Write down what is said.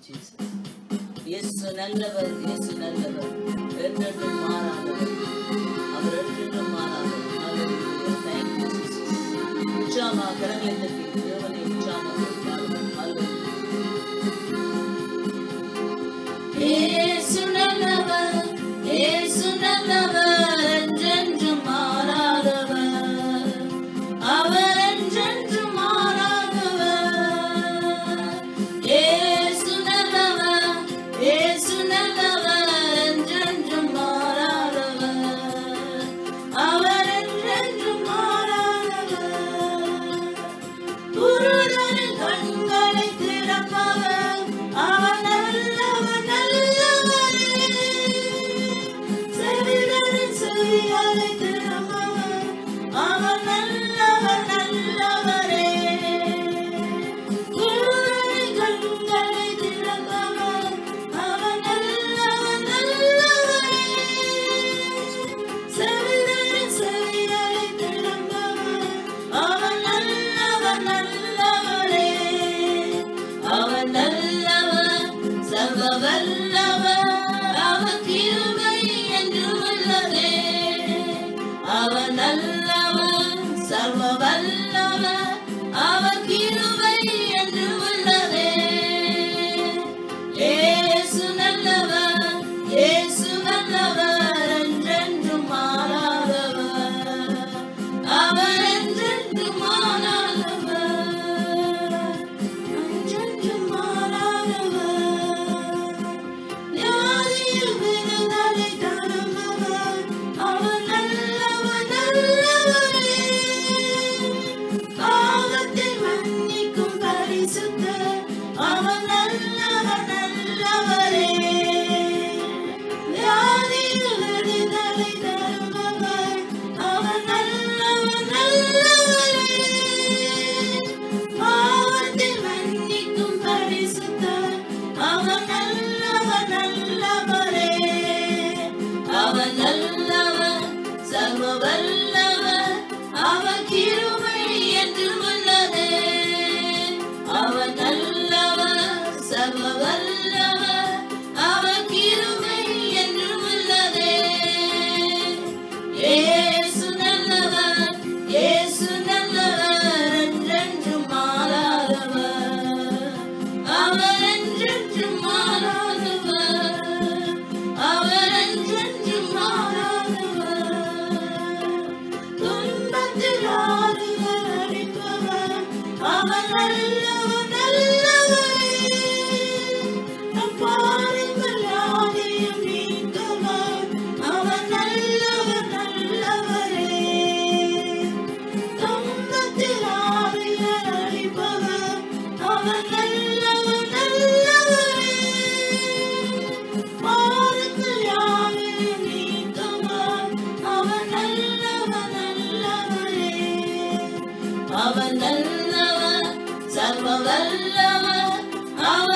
Jesus இயேசு நல்லவர் இயேசு நல்லவர் என்றென்றும் மாறாதவர் அவர் என்றென்றும் மாறாதவர் Hallelujah. Thank you, Jesus. உற்சாகமாக கரங்களை தட்டி தேவனை உற்சாகமாக பாடுவோம். Hallelujah. இயேசு நல்லவர், இயேசு நல்லவர், என்றென்றும் மாறாதவர். அவர் என்றென்றும் மாறாதவர். இயேசு நல்லவர், இயேசு நல்லவர், என்றென்றும் மாறாதவர். அவர் என்றென்றும் மாறாதவர். குருடரின் கண்களை திறப்பவர், அவர் நல்லவர், நல்லவரே. செவிடரின் செவிகளை திறப்பவர், அவர் நல்லவர், நல்லவரே. குருடரின் கண்களை திறப்பவர், அவர் நல்லவர், நல்லவரே. செவிடரின் செவிகளை திறப்பவர், அவர் நல்லவர், நல்லவரே. அவர் நல்லவர், சர்வ வல்லவர், அவர் கிருபை என்றும் உள்ளதே. அவர் நல்லவர், சர்வ வல்லவர், அவர் கிருபை என்றும் உள்ளதே. இயேசு நல்லவர், இயேசு நல்லவர், என்றென்றும் மாறாதவர். அவர் என்றென்றும் மாறாதவர். என்றென்றும் மாறாதவர். வியாதியில் விடுதலை தருபவர். அவர் நல்லவர், நல்லவரே. பாவத்தை மன்னிக்கும் பரிசுத்தர். அவர் நல்லவர், நல்லவரே. வியாதியில் விடுதலை தருபவர். அவர் நல்லவர், நல்லவரே. பாவத்தை மன்னிக்கும் பரிசுத்தர். அவர் நல்லவர், நல்லவரே. அவர் நல்லவர், சர்வ வல்லவர், அவர் கிருபை என்றும் உள்ளதே. அவர் நல்லவர், சர்வ வல்லவர், அவர் கிருபை என்றும் உள்ளதே. இயேசு நல்லவர், இயேசு நல்லவர், என்றென்றும் மாறாதவர். அவர் என்றென்றும் மாறாதவர். அவர் என்றென்றும் மாறாதவர். துன்பத்தில் ஆறுதல் அளிப்பவர். அவர் நல்லவர், நல்லவரே. நம் பாருங்கள் யாவையும் நீக்குவர். அவர் நல்லவர், நல்லவரே. துன்பத்தில் ஆறுதல் அளிப்பவர். அவர் நல்லவர், நல்லவரே. பாருங்கள் யாவையும் நீக்குவர். அவர் நல்லவர், நல்லவரே. அவர் நல்லவர், சர்வ வல்லவர், அவர்